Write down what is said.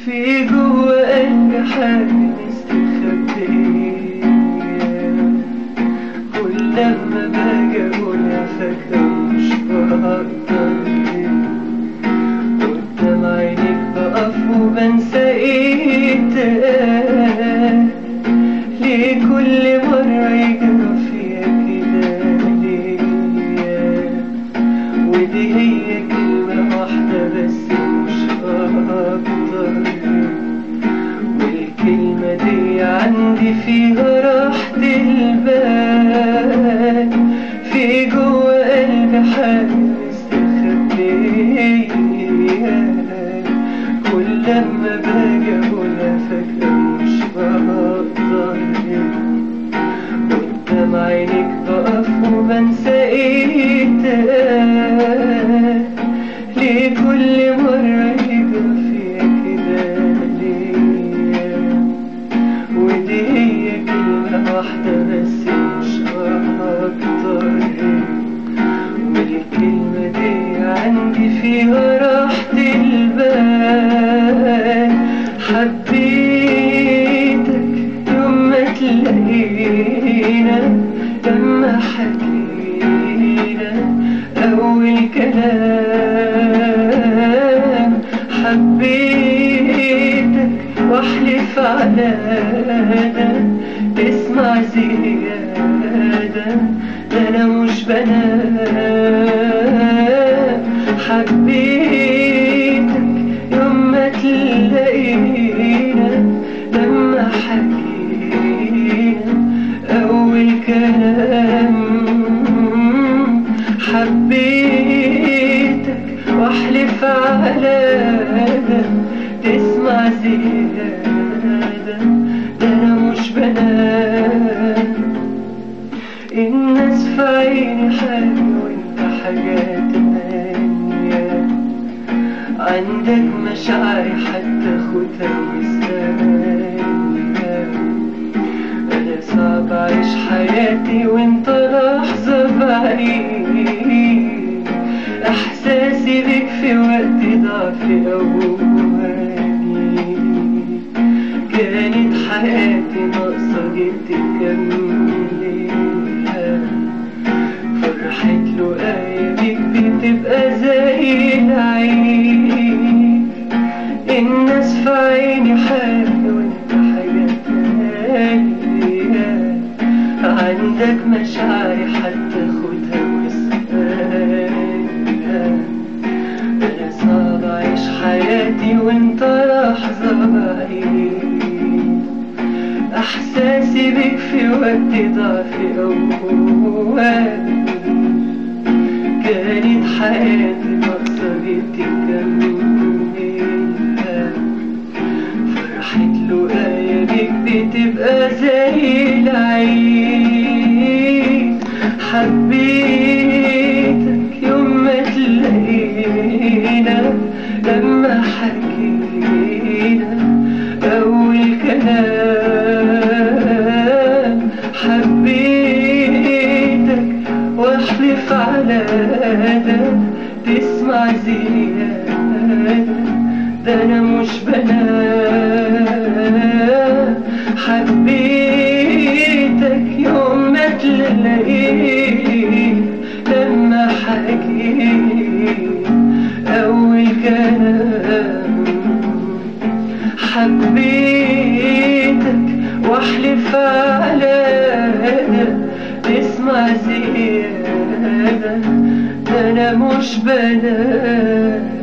في جوه قلبي حاجة مستخبية كل لما باجي أقولها فجأة مش بقدر قدام عينيك بقف وبنسى ايه اتقال ليه كل مرة يجرى فيا كده ليه ودي هي كلمة واحدة بس مش أكتر والكلمة دي عندي فيها راحة البال في جوه قلبي حاجة مستخبية كل لما باجي أقولها فجأة مش بقدر قدام عينيك بقف وبنسى ايه اتقال ليه كل مرة يجرى فيا كده ليه ودي هي كلمة واحدة بس مش أكتر والكلمة دي عندي فيها راحة البال حبيتك يوم ما تلاقينا لما حكينا أول كلام حبيتك واحلف على ده تسمع زيادة ده أنا مش بنام حبيتك يوم ما تلاقينا لما حكينا أول كلام حبيتك واحلف على ده تسمع زيادة ده أنا مش بنام الناس في عيني حاجة وانت حاجات تانية عندك مشاعري حتى خدها وثانية أنا صعب أعيش حياتي وانت لحظة بعيد إحساسي بيك في وقت ضعفي أولاني كانت حياتي ناقصة جيت تكمليها فرحة لقايا بيك بتبقى زي العيد الناس في عيني حاجة وانت حاجة تانية عندك مشاعري حتى خدها واسألها أنا صعب أعيش حياتي وانت لحظة بعيد إحساسي بيك في وقت ضعفي أولي كانت حياتي مقصدي تكملها فرحة لقايا بيك بتبقى زي العيد حبيتك يوم ما تلاقينا لما حكينا أول كلام حبيتك واحلف على ده تسمع زيادة ده أنا مش بنام حبيتك يوم ما تلاقيني لما حكيت أول كلام حبيتك واحلف على ده تسمع زيادة ده أنا مش بنام